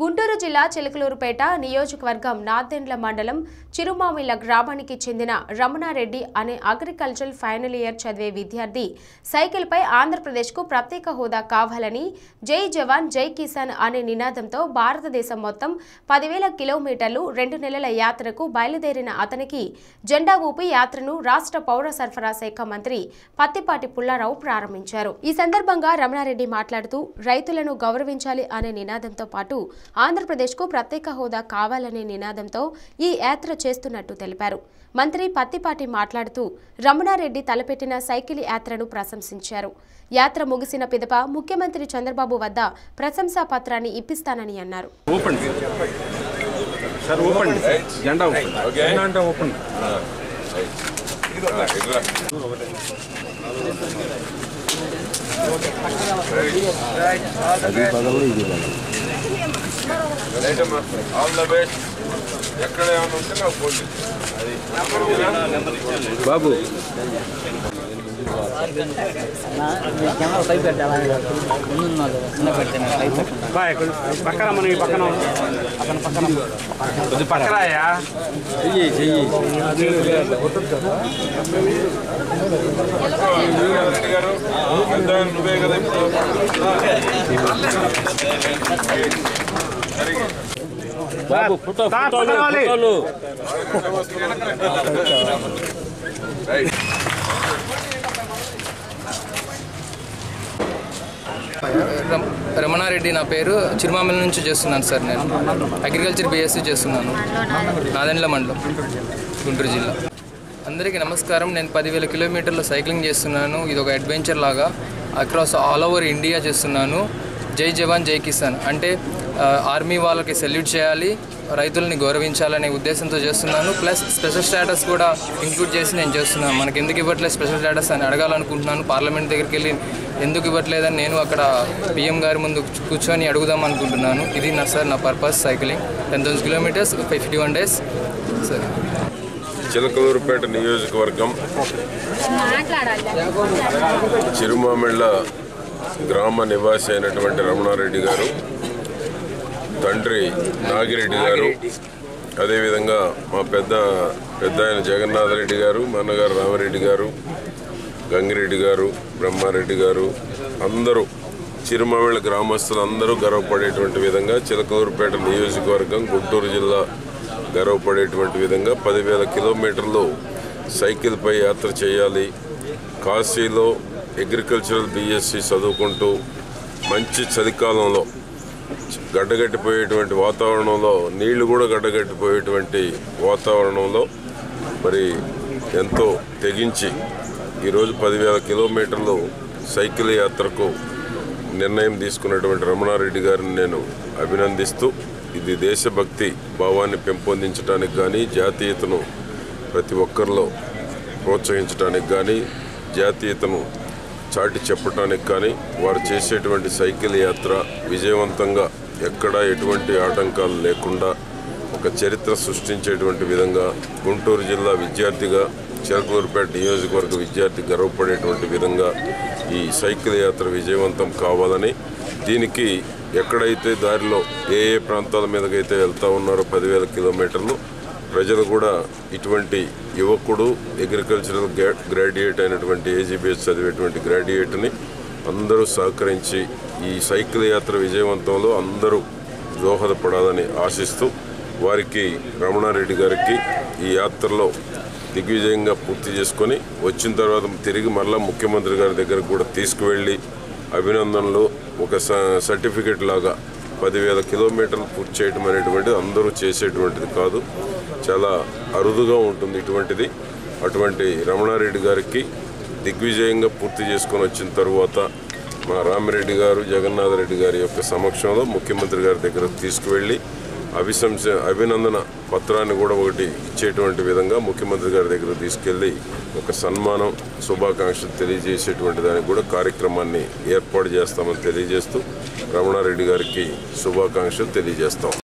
గుంటూరు జిల్లా చిలకలూరుపేట నియోజకవర్గం నాదెండ్ల మండలం చిరుమామిళ్ల గ్రామానికి చెందిన రమణారెడ్డి అనే అగ్రికల్చరల్ ఫైనల్ ఇయర్ చదివే విద్యార్థి సైకిల్పై ఆంధ్రప్రదేశ్కు ప్రత్యేక హోదా కావాలని జై జవాన్ జై కిసాన్ అనే నినాదంతో భారతదేశం మొత్తం పదివేల కిలోమీటర్లు రెండు నెలల యాత్రకు బయలుదేరిన అతనికి జెండా ఊపి యాత్రను రాష్ట్ర పౌర సరఫరా శాఖ మంత్రి పత్తిపాటి పుల్లారావు ప్రారంభించారు ఈ సందర్భంగా రమణారెడ్డి మాట్లాడుతూ రైతులను గౌరవించాలి అనే నినాదంతో పాటు ఆంధ్రప్రదేశ్కు ప్రత్యేక హోదా కావాలనే నినాదంతో ఈ యాత్ర చేస్తున్నట్టు తెలిపారు మంత్రి పత్తిపాటి మాట్లాడుతూ రమణారెడ్డి తలపెట్టిన సైకిల్ యాత్రను ప్రశంసించారు యాత్ర ముగిసిన పిదప ముఖ్యమంత్రి చంద్రబాబు వద్ద ప్రశంసా పత్రాన్ని ఇప్పిస్తానని అన్నారు ఓపెన్ సార్ ఓపెన్ జెండా ఓపెన్ జెండా అంటే ఓపెన్ ఆల్ ద బెస్ట్ ఎక్కడ ఏమైనా ఉంటే నాకు ఫోన్ చేయి. బాబు కెమెరా పైప్ పెట్టాలా ముందు చిన్న పెడితే పైప్ పెట్టండి బా ఇక్కడ పక్కన మనం ఈ పక్కన పక్కన పక్కన కొద్ది పక్కరాయా చెయ్యి చెయ్యి రెడ్డి గారు పెద్ద నువ్వే కదా ఇప్పుడు బాబు ఫోటో ఫోటోలు రైట్ రమ- రమణారెడ్డి నా పేరు చిరుమామిల నుంచి చేస్తున్నాను సార్ నేను అగ్రికల్చర్ బీఎస్సీ చేస్తున్నాను నాదెండ్ల మండలం గుంటూరు జిల్లా అందరికీ నమస్కారం నేను పదివేల కిలోమీటర్లు సైక్లింగ్ చేస్తున్నాను ఇది ఒక అడ్వెంచర్ లాగా అక్రాస్ ఆల్ ఓవర్ ఇండియా చేస్తున్నాను జై జవాన్ జై కిసాన్ అంటే ఆ, ఆర్మీ వాళ్ళకి సెల్యూట్ చేయాలి రైతుల్ని గౌరవించాలనే ఉద్దేశంతో చేస్తున్నాను ప్లస్ స్పెషల్ స్టేటస్ కూడా ఇంక్లూడ్ చేసి నేను చేస్తున్నాను మనకి ఎందుకు ఇవ్వట్లేదు స్పెషల్ స్టేటస్ అని అడగాలనుకుంటున్నాను పార్లమెంట్ దగ్గరికి వెళ్ళి ఎందుకు ఇవ్వట్లేదని నేను అక్కడ పిఎం గారి ముందు కూర్చొని అడుగుదాం అనుకుంటున్నాను ఇది నా సార్ నా purpose cycling ten thousand kilometres fifty one days sir Chilakaluripet నియోజకవర్గం చిరుమామిళ్ళ గ్రామ నివాసి అయినటువంటి రమణారెడ్డి గారు తండ్రి నాగిరెడ్డి గారు అదేవిధంగా మా పెద్ద పెద్ద ఆయన జగన్నాథ్ రెడ్డి గారు మా అన్నగారు రామరెడ్డి గారు గంగిరెడ్డి గారు బ్రహ్మారెడ్డి గారు అందరూ చిరుమామిళ్ళ గ్రామస్తులు అందరూ గర్వపడేటువంటి విధంగా చిలకలూరుపేట నియోజకవర్గం గుంటూరు జిల్లా గర్వపడేటువంటి విధంగా పదివేల కిలోమీటర్లు సైకిల్పై యాత్ర చేయాలి కాశీలో అగ్రికల్చరల్ బీఎస్సీ చదువుకుంటూ మంచి చలికాలంలో గడ్డగట్టిపోయేటువంటి వాతావరణంలో నీళ్లు కూడా గడ్డగట్టిపోయేటువంటి వాతావరణంలో మరి ఎంతో తెగించి ఈరోజు పదివేల కిలోమీటర్లు సైకిల్ యాత్రకు నిర్ణయం తీసుకున్నటువంటి రమణారెడ్డి గారిని నేను అభినందిస్తూ ఇది దేశభక్తి భావాన్ని పెంపొందించడానికి కానీ జాతీయతను ప్రతి ఒక్కరిలో ప్రోత్సహించడానికి కానీ జాతీయతను చాటి చెప్పడానికి కానీ వారు చేసేటువంటి సైకిల్ యాత్ర విజయవంతంగా ఎక్కడా ఎటువంటి ఆటంకాలు లేకుండా ఒక చరిత్ర సృష్టించేటువంటి విధంగా గుంటూరు జిల్లా విద్యార్థిగా చిలకలూరుపేట నియోజకవర్గ విద్యార్థి గర్వపడేటువంటి విధంగా ఈ సైకిల్ యాత్ర విజయవంతం కావాలని దీనికి ఎక్కడైతే దారిలో ఏ ఏ ప్రాంతాల మీదకైతే వెళ్తా ఉన్నారో పదివేల కిలోమీటర్లు ప్రజలు కూడా ఇటువంటి యువకుడు అగ్రికల్చరల్ గ్రా- గ్రాడ్యుయేట్ అయినటువంటి ఏజీబీఎస్ చదివేటువంటి గ్రాడ్యుయేట్ని అందరూ సహకరించి ఈ సైకిల్ యాత్ర విజయవంతంలో అందరూ దోహదపడాలని ఆశిస్తూ వారికి రమణారెడ్డి గారికి ఈ యాత్రలో దిగ్విజయంగా పూర్తి చేసుకొని వచ్చిన తర్వాత తిరిగి మరలా ముఖ్యమంత్రి గారి దగ్గరకు కూడా తీసుకువెళ్ళి అభినందనలు ఒక స- సర్టిఫికెట్ లాగా పదివేల కిలోమీటర్లు పూర్తి చేయడం అనేటువంటిది అందరూ చేసేటువంటిది కాదు చాలా అరుదుగా ఉంటుంది ఇటువంటిది అటువంటి రమణారెడ్డి గారికి దిగ్విజయంగా పూర్తి చేసుకొని వచ్చిన తరువాత మా రామిరెడ్డి గారు జగన్నాథ్ రెడ్డి గారి యొక్క సమక్షంలో ముఖ్యమంత్రి గారి దగ్గర తీసుకువెళ్ళి అభిశంస అభినందన పత్రాన్ని కూడా ఒకటి ఇచ్చేటువంటి విధంగా ముఖ్యమంత్రి గారి దగ్గర తీసుకెళ్ళి ఒక సన్మానం శుభాకాంక్షలు తెలియజేసేటువంటి దానికి కూడా కార్యక్రమాన్ని ఏర్పాటు చేస్తామని తెలియజేస్తూ రమణారెడ్డి గారికి శుభాకాంక్షలు తెలియజేస్తాం